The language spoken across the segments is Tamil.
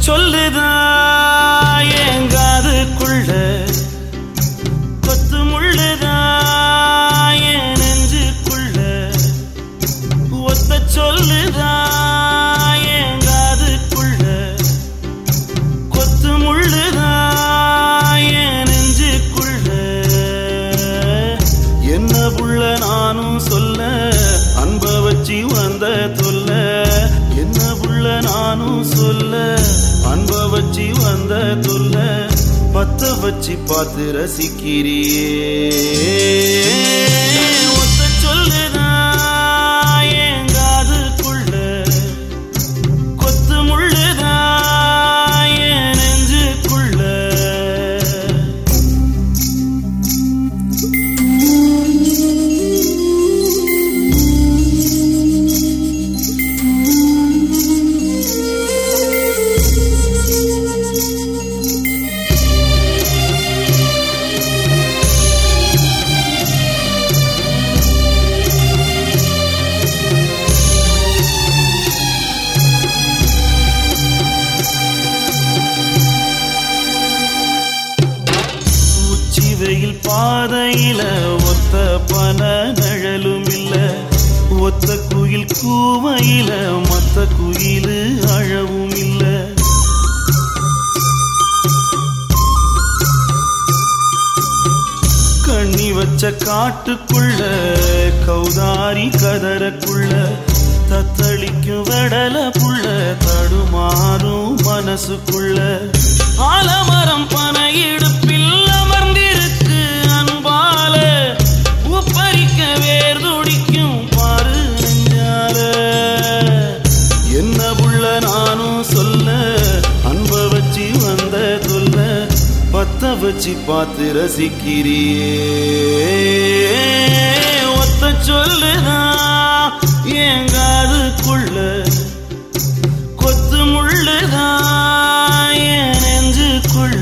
சொல்லுதா என் காதுக்குள்ள கொத்து முள்ளுதா என் நெஞ்சுக்குள்ள ஒத்த சொல்லுதா என் காதுக்குள்ள கொத்து முள்ளுதா என் நெஞ்சுக்குள்ள என்ன புள்ள நானும் சொல்ல அன்ப வச்சு வந்த தொல்ல என்ன புள்ள நானும் சொல்ல அன்ப வச்சு வந்த தொல்ல பத்த வச்சு பார்த்து ரசிக்கிறியே ஒத்த சொல்லுதா என் காதுக்குள்ள கொத்து முள்ளுதா என் நெஞ்சுக்குள்ள உச்சி வெயில் பாதையில ஒத்த பன நிழலும் இல்ல ஒத்த குயில் கூவையில மத்த குயிலு அழவும் இல்ல கண்ணி வச்ச காட்டுக்குள்ள கௌதாரி கதறக்குள்ள தத்தளிக்கும் வெடல புள்ள தடுமாறும் மனசுக்குள்ள ஆலமரம் பனை இடுப்பில் அமர்ந்திருக்கு அன்பால உப்பரிக்க வேர் துடிக்கும் பாரு நெஞ்சால என்ன புள்ள நானும் சொல்ல அன்ப வச்சு வந்த தொல்ல பத்த வச்சு பார்த்து ரசிக்கிறியே ஒத்த சொல்லுதா என் காதுக்குள்ள கொத்து முள்ளுதா என் நெஞ்சுக்குள்ள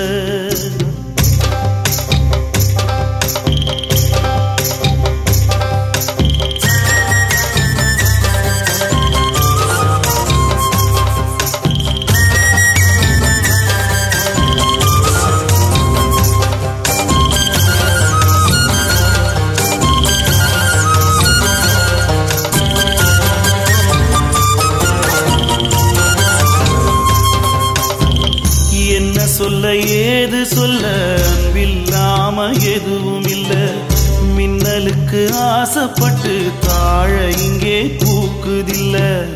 என்ன சொல்ல ஏது சொல்ல அன்பில்லாம எதுவும் இல்ல மின்னலுக்கு ஆசைப்பட்டு தாழ இங்கே பூக்குதில்ல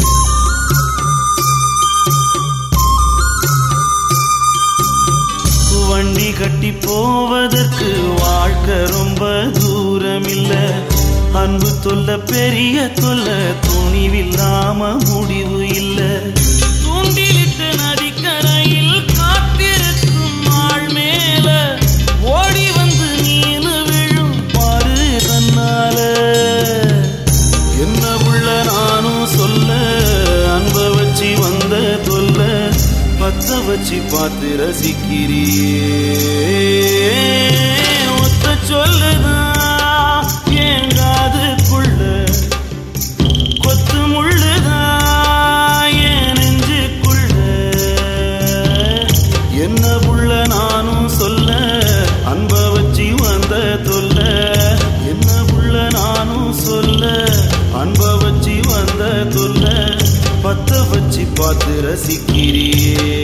வண்டி கட்டி போவதற்கு வாழ்க்கை ரொம்ப தூரம் இல்ல அன்பு தொல்ல பெரிய தொல்ல துணிவில்லாம முடிவு இல்ல தூண்டிலிட்டு நதிக்கரையில் காத்திருக்கும் ஆள் மேல ஓடி வந்து நீனு விழும் பாரு தன்னால என்ன உள்ள நானும் சொல்ல அன்ப வச்சு வந்த தொல்ல பத்த வச்சு பார்த்து ரசிக்கிறியே ஒத்த சொல்லுதா என் காதுக்குள்ள கொத்து முள்ளுதா என் நெஞ்சுக்குள்ள என்ன புள்ள நானும் சொல்ல அன்ப வச்சு வந்த தொல்ல என்ன புள்ள நானும் சொல்ல அன்ப வச்சு வந்த தொல்ல பத்த வச்சு பார்த்து ரசிக்கிறியே